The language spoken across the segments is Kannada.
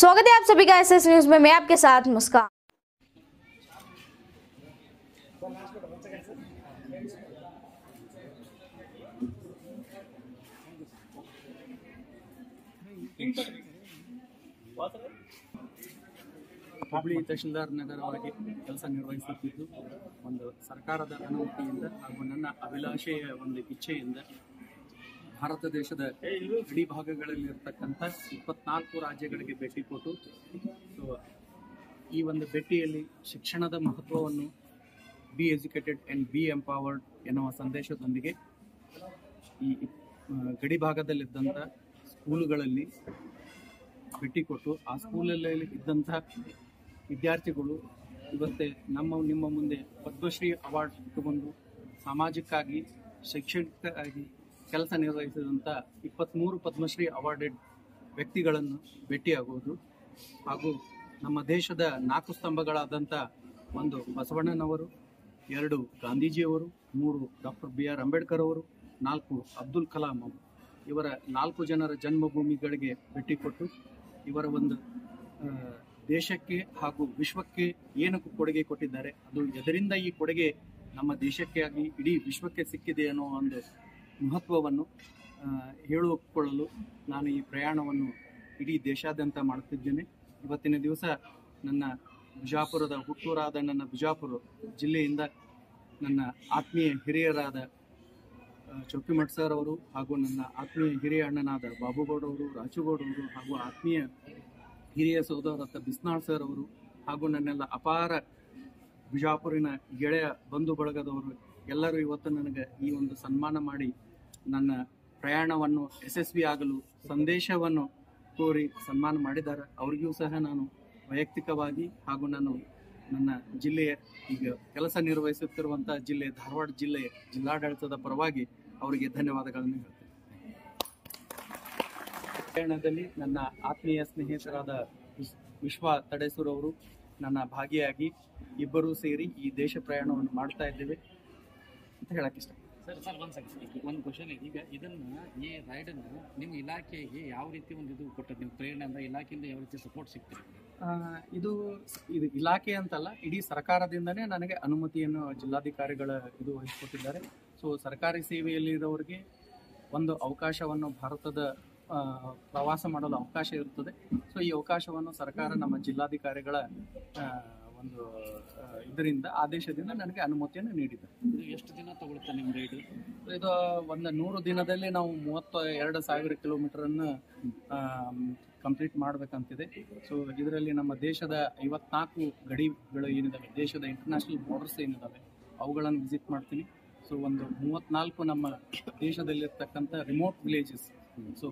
स्वागत है आप सभी का एस एस न्यूज में मैं आपके साथ मुस्कान ಹುಬ್ಳಿ ತಹಶೀಲ್ದಾರ್ ನಗರವಾಗಿ ಕೆಲಸ ನಿರ್ವಹಿಸುತ್ತಿದ್ದು ಒಂದು ಸರ್ಕಾರದ ಅನುಮತಿಯಿಂದ ಹಾಗೂ ನನ್ನ ಅಭಿಲಾಷೆಯ ಒಂದು ಇಚ್ಛೆಯಿಂದ ಭಾರತ ದೇಶದ ಗಡಿ ಭಾಗಗಳಲ್ಲಿ ಇರತಕ್ಕಂಥ ಇಪ್ಪತ್ನಾಲ್ಕು ರಾಜ್ಯಗಳಿಗೆ ಭೇಟಿ ಕೊಟ್ಟು ಸೊ ಈ ಒಂದು ಭೇಟಿಯಲ್ಲಿ ಶಿಕ್ಷಣದ ಮಹತ್ವವನ್ನು be educated and be empowered ಎನ್ನುವ ಸಂದೇಶದೊಂದಿಗೆ ಈ ಆ, ಗಡಿ ಭಾಗದಲ್ಲಿದ್ದಂಥ ಸ್ಕೂಲುಗಳಲ್ಲಿ ಭೇಟಿ ಕೊಟ್ಟು ಆ ಸ್ಕೂಲಲ್ಲಿ ಇದ್ದಂಥ ವಿದ್ಯಾರ್ಥಿಗಳು ಇವತ್ತೇ ನಮ್ಮ ನಿಮ್ಮ ಮುಂದೆ ಪದ್ಮಶ್ರೀ ಅವಾರ್ಡ್ ತಗೊಂಡು ಸಾಮಾಜಿಕವಾಗಿ ಶೈಕ್ಷಣಿಕವಾಗಿ ಕೆಲಸ ನಿರ್ವಹಿಸಿದಂಥ ಇಪ್ಪತ್ತ್ಮೂರು ಪದ್ಮಶ್ರೀ ಅವಾರ್ಡೆಡ್ ವ್ಯಕ್ತಿಗಳನ್ನು ಭೇಟಿಯಾಗುವುದು ಹಾಗೂ ನಮ್ಮ ದೇಶದ ನಾಲ್ಕು ಸ್ತಂಭಗಳಾದಂಥ ಒಂದು ಬಸವಣ್ಣನವರು ಎರಡು ಗಾಂಧೀಜಿಯವರು ಮೂರು ಡಾಕ್ಟರ್ ಬಿ ಆರ್ ಅಂಬೇಡ್ಕರ್ ಅವರು ನಾಲ್ಕು ಅಬ್ದುಲ್ ಕಲಾಂ ಅವರು ಇವರ ನಾಲ್ಕು ಜನರ ಜನ್ಮಭೂಮಿಗಳಿಗೆ ಭೇಟಿ ಕೊಟ್ಟು ಇವರ ಒಂದು ಆ, ದೇಶಕ್ಕೆ ಹಾಗೂ ವಿಶ್ವಕ್ಕೆ ಏನು ಕೊಡುಗೆ ಕೊಟ್ಟಿದ್ದಾರೆ ಅದು ಎದರಿಂದ ಈ ಕೊಡುಗೆ ನಮ್ಮ ದೇಶಕ್ಕೆ ಆಗಿ ಇಡೀ ವಿಶ್ವಕ್ಕೆ ಸಿಕ್ಕಿದೆ ಅನ್ನೋ ಒಂದು ಮಹತ್ವವನ್ನು ಆ, ಹೇಳಿಕೊಳ್ಳಲು ನಾನು ಈ ಪ್ರಯಾಣವನ್ನು ಇಡೀ ದೇಶಾದ್ಯಂತ ಮಾಡುತ್ತಿದ್ದೇನೆ ಇವತ್ತಿನ ದಿವಸ ನನ್ನ ಬಿಜಾಪುರದ ಹುಟ್ಟೂರಾದ ನನ್ನ ಬಿಜಾಪುರ ಜಿಲ್ಲೆಯಿಂದ ನನ್ನ ಆತ್ಮೀಯ ಹಿರಿಯರಾದ ಆ, ಚೌಕಿಮಠ್ ಸರ್ ಅವರು ಹಾಗೂ ನನ್ನ ಆತ್ಮೀಯ ಹಿರಿಯ ಅಣ್ಣನಾದ ಬಾಬುಗೌಡ ಅವರು ರಾಜುಗೌಡ ಅವರು ಹಾಗೂ ಆತ್ಮೀಯ ಹಿರಿಯ ಸೋದರತ್ತ ಬಿಸ್ನಾಳ್ ಸರ್ ಅವರು ಹಾಗೂ ನನ್ನೆಲ್ಲ ಅಪಾರ ಬಿಜಾಪುರಿನ ಗೆಳೆಯ ಬಂಧು ಬಳಗದವರು ಎಲ್ಲರೂ ಇವತ್ತು ನನಗೆ ಈ ಒಂದು ಸನ್ಮಾನ ಮಾಡಿ ನನ್ನ ಪ್ರಯಾಣವನ್ನು ಯಶಸ್ವಿ ಆಗಲು ಸಂದೇಶವನ್ನು ಕೋರಿ ಸನ್ಮಾನ ಮಾಡಿದ್ದಾರೆ ಅವರಿಗೂ ಸಹ ನಾನು ವೈಯಕ್ತಿಕವಾಗಿ ಹಾಗೂ ನಾನು ನನ್ನ ಜಿಲ್ಲೆಯ ಈಗ ಕೆಲಸ ನಿರ್ವಹಿಸುತ್ತಿರುವಂಥ ಜಿಲ್ಲೆ ಧಾರವಾಡ ಜಿಲ್ಲೆಯ ಜಿಲ್ಲಾಡಳಿತದ ಪರವಾಗಿ ಅವರಿಗೆ ಧನ್ಯವಾದಗಳನ್ನು ಹೇಳ್ತೇನೆ ಪ್ರಯಾಣದಲ್ಲಿ ನನ್ನ ಆತ್ಮೀಯ ಸ್ನೇಹಿತರಾದ ವಿಶ್- ವಿಶ್ವ ತಡೇಸೂರ್ ಅವರು ನನ್ನ ಭಾಗಿಯಾಗಿ ಇಬ್ಬರೂ ಸೇರಿ ಈ ದೇಶ ಪ್ರಯಾಣವನ್ನು ಮಾಡ್ತಾ ಇದ್ದೇವೆ ಅಂತ ಹೇಳಕ್ ಇಷ್ಟ ಸರ್ ಸರ್ ಒಂದು ಸೆಕೆಂಡ್ ಒಂದು ಕ್ವಶನ್ ಈಗ ಇದನ್ನ ಈ ರೈಡನ್ನು ನಿಮ್ಮ ಇಲಾಖೆಗೆ ಯಾವ ರೀತಿ ಒಂದು ಇದು ಕೊಟ್ಟದ್ದು ನೀವು ಪ್ರೇರಣೆ ಅಂದ್ರೆ ಇಲಾಖೆಯಿಂದ ಯಾವ ರೀತಿ ಸಪೋರ್ಟ್ ಸಿಗ್ತದೆ ಆ, ಇದು ಇದು ಇಲಾಖೆ ಅಂತಲ್ಲ ಇಡೀ ಸರ್ಕಾರದಿಂದನೇ ನನಗೆ ಅನುಮತಿಯನ್ನು ಜಿಲ್ಲಾಧಿಕಾರಿಗಳ ಇದು ವಹಿಸಿಕೊಟ್ಟಿದ್ದಾರೆ ಸೊ ಸರ್ಕಾರಿ ಸೇವೆಯಲ್ಲಿ ಇರೋರಿಗೆ ಒಂದು ಅವಕಾಶವನ್ನು ಭಾರತದ ಆ, ಪ್ರವಾಸ ಮಾಡಲು ಅವಕಾಶ ಇರುತ್ತದೆ ಸೊ ಈ ಅವಕಾಶವನ್ನು ಸರ್ಕಾರ ನಮ್ಮ ಜಿಲ್ಲಾಧಿಕಾರಿಗಳ ಆ, ಒಂದು ಆ, ಇದರಿಂದ ಆದೇಶದಿಂದ ನನಗೆ ಅನುಮತಿಯನ್ನು ನೀಡಿದೆ ಇದು ಎಷ್ಟು ದಿನ ತಗೊಳುತ್ತೆ ನಿಮ್ಮ ರೈಡ್ ಇದು ಒಂದು ನೂರು ದಿನದಲ್ಲಿ ನಾವು ಮೂವತ್ತ ಎರಡು ಸಾವಿರ ಕಿಲೋಮೀಟರನ್ನು ಕಂಪ್ಲೀಟ್ ಮಾಡಬೇಕಂತಿದೆ ಸೊ ಇದರಲ್ಲಿ ನಮ್ಮ ದೇಶದ ಐವತ್ನಾಲ್ಕು ಗಡಿಗಳು ಏನಿದಾವೆ ದೇಶದ ಇಂಟರ್ನ್ಯಾಷನಲ್ ಬಾರ್ಡರ್ಸ್ ಏನಿದಾವೆ ಅವುಗಳನ್ನು ವಿಸಿಟ್ ಮಾಡ್ತೀನಿ ಸೊ ಒಂದು ಮೂವತ್ನಾಲ್ಕು ನಮ್ಮ ದೇಶದಲ್ಲಿರ್ತಕ್ಕಂಥ remote villages so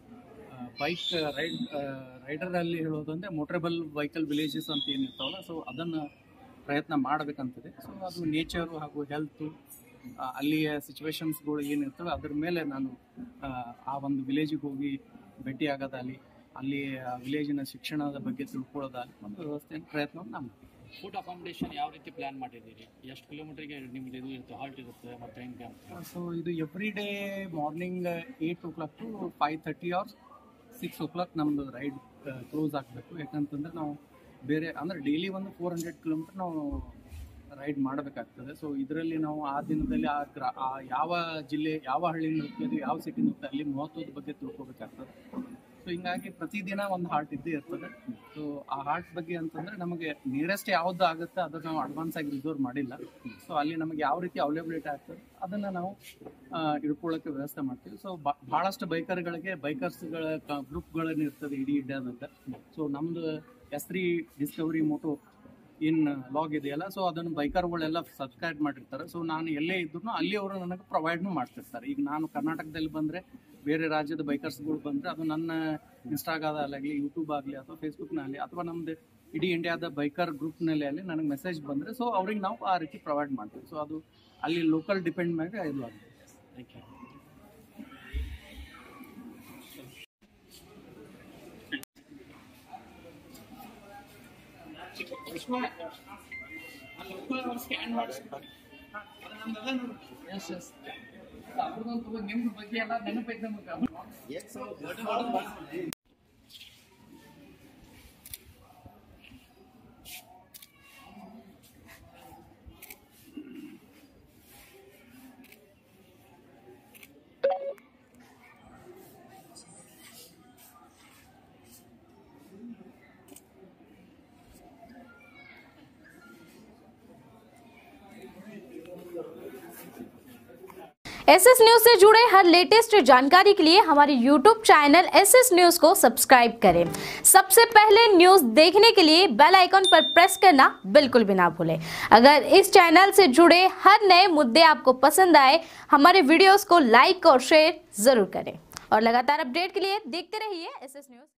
bike ride ರೈಡರಲ್ಲಿ ಹೇಳೋದಂದ್ರೆ ಮೋಟ್ರೇಬಲ್ ವೆಹಿಕಲ್ ವಿಲೇಜಸ್ ಅಂತ ಏನಿರ್ತಾವಲ್ಲ ಸೊ ಅದನ್ನು ಪ್ರಯತ್ನ ಮಾಡಬೇಕಂತಿದೆ ಸೊ ಅದು ನೇಚರು ಹಾಗೂ ಹೆಲ್ತು ಅಲ್ಲಿಯ ಸಿಚುವೇಶನ್ಸ್ಗಳು ಏನಿರ್ತವೆ ಅದ್ರ ಮೇಲೆ ನಾನು ಆ, ಆ ಒಂದು ವಿಲೇಜಿಗೆ ಹೋಗಿ ಭೇಟಿ ಆಗೋದಾಗಲಿ ಅಲ್ಲಿ ಆ ವಿಲೇಜಿನ ಶಿಕ್ಷಣದ ಬಗ್ಗೆ ತಿಳ್ಕೊಳ್ಳೋದಾಗಲಿ ಒಂದು ವ್ಯವಸ್ಥೆ ಪ್ರಯತ್ನವನ್ನು ನಾನು ಮಾಡ್ತೀನಿ. ಫುಡ್ ಅಕಾಮಿಡೇಷನ್ ಯಾವ ರೀತಿ ಪ್ಲಾನ್ ಮಾಡಿದ್ದೀರಿ ಎಷ್ಟು ಕಿಲೋಮೀಟರ್ಗೆ ನಿಮ್ದು ಇದು ಇರುತ್ತೆ ಹಾಲ್ಟ್ ಇರುತ್ತೆ ಮತ್ತೆ ಹೆಂಗೆ ಅಂತ ಸೊ ಇದು every day morning eight o'clock to five thirty hours six o'clock ನಮ್ಮದು ರೈಡ್ ಕ್ಲೋಸ್ ಆಗಬೇಕು ಯಾಕಂತಂದ್ರೆ ನಾವು ಬೇರೆ ಅಂದರೆ ಡೈಲಿ ಒಂದು ಫೋರ್ ಹಂಡ್ರೆಡ್ ಕಿಲೋಮೀಟರ್ ನಾವು ರೈಡ್ ಮಾಡಬೇಕಾಗ್ತದೆ ಸೊ ಇದರಲ್ಲಿ ನಾವು ಆ ದಿನದಲ್ಲಿ ಆ ಗ್ರಾ ಆ ಯಾವ ಜಿಲ್ಲೆ ಯಾವ ಹಳ್ಳಿಯಿಂದ ಹೋಗ್ತೀವಿ ಯಾವ ಸಿಟಿಯಿಂದ ಹೋಗ್ತೀವಿ ಅಲ್ಲಿ ಮಹತ್ವದ ಬಗ್ಗೆ ತಿಳ್ಕೊಬೇಕಾಗ್ತದೆ ಸೊ ಹಿಂಗಾಗಿ ಪ್ರತಿದಿನ ಒಂದು ಹಾರ್ಟ್ ಇದ್ದೇ ಇರ್ತದೆ ಸೊ ಆ ಹಾರ್ಟ್ ಬಗ್ಗೆ ಅಂತಂದ್ರೆ ನಮಗೆ ನಿಯರೆಸ್ಟ್ ಯಾವ್ದು ಆಗುತ್ತೆ ಅದನ್ನ ನಾವು ಅಡ್ವಾನ್ಸ್ ಆಗಿ ರಿಸರ್ವ್ ಮಾಡಿಲ್ಲ ಸೊ ಅಲ್ಲಿ ನಮಗೆ ಯಾವ ರೀತಿ ಅವೈಲೇಬಿಲಿಟಿ ಆಗ್ತದೆ ಅದನ್ನ ನಾವು ಆ, ಇಟ್ಕೊಳ್ಳೋಕೆ ವ್ಯವಸ್ಥೆ ಮಾಡ್ತೀವಿ ಸೊ ಬಹಳಷ್ಟು ಬೈಕರ್ಗಳಿಗೆ ಬೈಕರ್ಸ್ಗಳ ಗ್ರೂಪ್ಗಳನ್ನ ಇರ್ತದೆ ಇಡೀ ಇಂಡಿಯಾದಂತ ಸೊ ನಮ್ದು S three discovery moto in log ಇದೆಯಲ್ಲ ಸೊ ಅದನ್ನು ಬೈಕರ್ಗಳೆಲ್ಲ ಸಬ್ಸ್ಕ್ರೈಬ್ ಮಾಡಿರ್ತಾರೆ ಸೊ ನಾನು ಎಲ್ಲೇ ಇದ್ರು ಅಲ್ಲಿ ಅವರು ನನಗೆ ಪ್ರೊವೈಡ್ನು ಮಾಡ್ತಿರ್ತಾರೆ ಈಗ ನಾನು ಕರ್ನಾಟಕದಲ್ಲಿ ಬಂದರೆ ಬೇರೆ ರಾಜ್ಯದ ಬೈಕರ್ಸ್ಗಳು ಬಂದರೆ ಅದು ನನ್ನ ಇನ್ಸ್ಟಾಗ್ರಾಮಲ್ಲಾಗಲಿ ಯೂಟ್ಯೂಬ್ ಆಗಲಿ ಅಥವಾ ಫೇಸ್ಬುಕ್ನಲ್ಲಿ ಅಥವಾ ನಮ್ಮದು ಇಡೀ ಇಂಡಿಯಾದ ಬೈಕರ್ ಗ್ರೂಪ್ನಲ್ಲಿ ಅಲ್ಲಿ ನನಗೆ ಮೆಸೇಜ್ ಬಂದರೆ ಸೊ ಅವ್ರಿಗೆ ನಾವು ಆ ರೀತಿ ಪ್ರೊವೈಡ್ ಮಾಡ್ತೀವಿ ಸೊ ಅದು ಅಲ್ಲಿ ಲೋಕಲ್ ಡಿಪೆಂಡ್ ಮೇಲೆ ಇದು ಆಗುತ್ತೆ ಥ್ಯಾಂಕ್ ಯು ಎಸ್ ಎಸ್ ನಿಮ್ಮ ಬಗ್ಗೆ ಎಲ್ಲ ನೆನಪೈತೆ ನಮಗೆ एस एस न्यूज से जुड़े हर लेटेस्ट जानकारी के लिए हमारे YouTube channel S S news को सब्सक्राइब करें सबसे पहले न्यूज देखने के लिए बेल आइकन पर प्रेस करना बिल्कुल भी ना भूलें अगर इस चैनल से जुड़े हर नए मुद्दे आपको पसंद आए हमारे वीडियोस को लाइक और शेयर जरूर करें और लगातार अपडेट के लिए देखते रहिए एस एस न्यूज